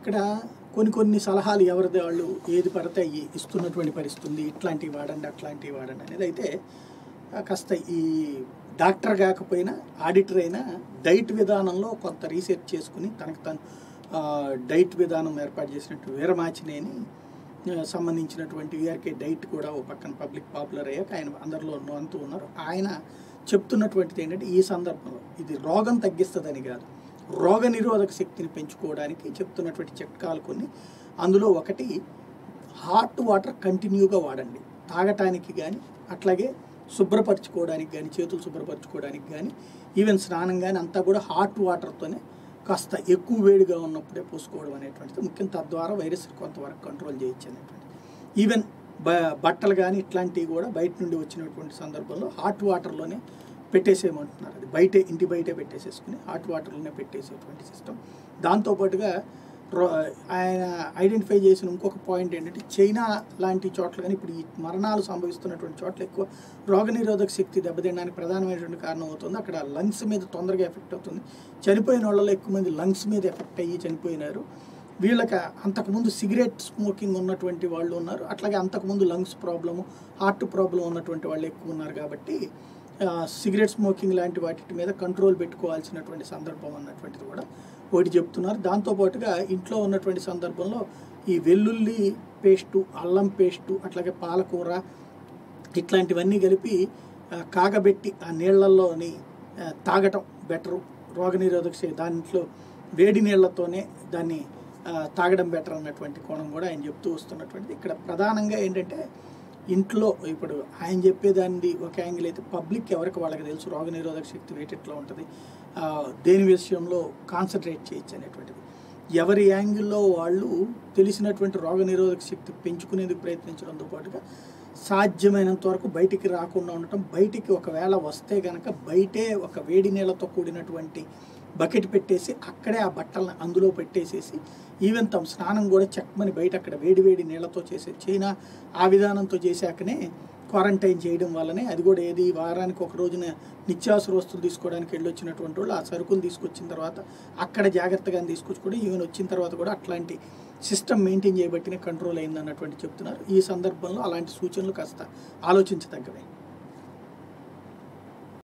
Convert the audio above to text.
ఇక్కడ కొన్ని కొన్ని సలహాలు ఎవరిది వాళ్ళు ఏది పడితే అయ్యి ఇస్తున్నటువంటి పరిస్థితి ఉంది ఇట్లాంటివి వాడండి అట్లాంటివి వాడండి అనేది అయితే ఆ, కాస్త ఈ డాక్టర్ కాకపోయినా ఆడిటర్ అయినా డైట్ విధానంలో కొంత రీసెర్చ్ చేసుకుని తనకు తను ఆ, డైట్ విధానం ఏర్పాటు చేసినట్టు వీరమాచినేని ఆ, సంబంధించినటువంటి వీఆర్కే డైట్ కూడా ఓ పక్కన పబ్లిక్ పాపులర్ అయ్యాక ఆయన అందరిలో అంటూ ఉన్నారు ఆయన చెప్తున్నటువంటిది ఏంటంటే ఈ సందర్భంలో ఇది రోగం తగ్గిస్తుందని కాదు రోగ నిరోధక శక్తిని పెంచుకోవడానికి చెప్తున్నటువంటి చిట్కాలు కొన్ని అందులో ఒకటి హాట్ వాటర్ కంటిన్యూగా వాడండి తాగటానికి కానీ అట్లాగే శుభ్రపరచుకోవడానికి కానీ చేతులు శుభ్రపరచుకోవడానికి కానీ ఈవెన్ స్నానం కానీ అంతా కూడా హాట్ వాటర్తోనే కాస్త ఎక్కువ వేడిగా ఉన్నప్పుడే పోసుకోవడం అనేటువంటిది ముఖ్యం తద్వారా వైరస్ కొంతవరకు కంట్రోల్ చేయొచ్చు అనేటువంటిది ఈవెన్ బ బట్టలు కానీ ఇట్లాంటివి కూడా బయట నుండి వచ్చినటువంటి సందర్భంలో హాట్ వాటర్లోనే పెట్టేసేయమంటున్నారు అది బయటే ఇంటి బయటే పెట్టేసేసుకుని హాట్ వాటర్లోనే పెట్టేసేటువంటి సిస్టమ్ దాంతోపాటుగా రో- ఆయన ఐడెంటిఫై చేసిన ఇంకొక పాయింట్ ఏంటంటే చైనా లాంటి చోట్ల కానీ ఇప్పుడు ఈ మరణాలు సంభవిస్తున్నటువంటి చోట్ల ఎక్కువ రోగనిరోధక శక్తి దెబ్బతినడానికి ప్రధానమైనటువంటి కారణం అవుతుంది అక్కడ లంగ్స్ మీద తొందరగా ఎఫెక్ట్ అవుతుంది చనిపోయిన వాళ్ళలో ఎక్కువ మంది లంగ్స్ మీద ఎఫెక్ట్ అయ్యి చనిపోయినారు వీళ్ళకి అంతకుముందు సిగరెట్ స్మోకింగ్ ఉన్నటువంటి వాళ్ళు ఉన్నారు అట్లాగే అంతకుముందు లంగ్స్ ప్రాబ్లము హార్ట్ ప్రాబ్లం ఉన్నటువంటి వాళ్ళు ఎక్కువ ఉన్నారు కాబట్టి ఆ, సిగరెట్ స్మోకింగ్ లాంటి వాటి మీద కంట్రోల్ పెట్టుకోవాల్సినటువంటి సందర్భం అన్నటువంటిది కూడా ఒకటి చెప్తున్నారు దాంతోపాటుగా ఇంట్లో ఉన్నటువంటి సందర్భంలో ఈ వెల్లుల్లి పేస్టు అల్లం పేస్టు అట్లాగే పాలకూర ఇట్లాంటివన్నీ కలిపి ఆ, కాగబెట్టి ఆ నీళ్ళల్లోని ఆ, తాగటం బెటరు రోగనిరోధక శక్తి దాంట్లో వేడి నీళ్ళతోనే దాన్ని ఆ, తాగడం బెటర్ అన్నటువంటి కోణం కూడా ఆయన చెప్తూ వస్తున్నటువంటిది ఇక్కడ ప్రధానంగా ఏంటంటే ఇంట్లో ఇప్పుడు ఆయన చెప్పేదాన్ని ఒక యాంగిల్ అయితే పబ్లిక్ ఎవరికి వాళ్ళకి తెలుసు రోగనిరోధక శక్తి రేట్ ఎట్లా ఉంటుంది ఆ, దేని విషయంలో కాన్సన్ట్రేట్ చేయొచ్చు అనేటువంటిది ఎవరి యాంగిల్లో వాళ్ళు తెలిసినటువంటి రోగనిరోధక శక్తి పెంచుకునేందుకు ప్రయత్నించడంతో పాటుగా సాధ్యమైనంత వరకు బయటికి రాకుండా ఉండటం బయటికి ఒకవేళ వస్తే గనక బయటే ఒక వేడి నీళ్ళతో కూడినటువంటి బకెట్ పెట్టేసి అక్కడే ఆ బట్టలను అందులో పెట్టేసేసి ఈవెన్ తమ స్నానం కూడా చెక్కమని బయట అక్కడ వేడి వేడి నీళ్ళతో చేసే చైనా ఆ విధానంతో చేశాకనే క్వారంటైన్ చేయడం వల్లనే అది కూడా ఏది వారానికి ఒక రోజున నిత్యావసర వస్తువులు తీసుకోవడానికి వెళ్ళి వచ్చినటువంటి వాళ్ళు ఆ సరుకులు తీసుకొచ్చిన తర్వాత అక్కడ జాగ్రత్తగా తీసుకొచ్చుకోవడం ఈవెన్ వచ్చిన తర్వాత కూడా అట్లాంటి సిస్టమ్ మెయింటైన్ చేయబట్టినే కంట్రోల్ అయింది అన్నటువంటి చెప్తున్నారు ఈ సందర్భంలో అలాంటి సూచనలు కాస్త ఆలోచించదగ్గవే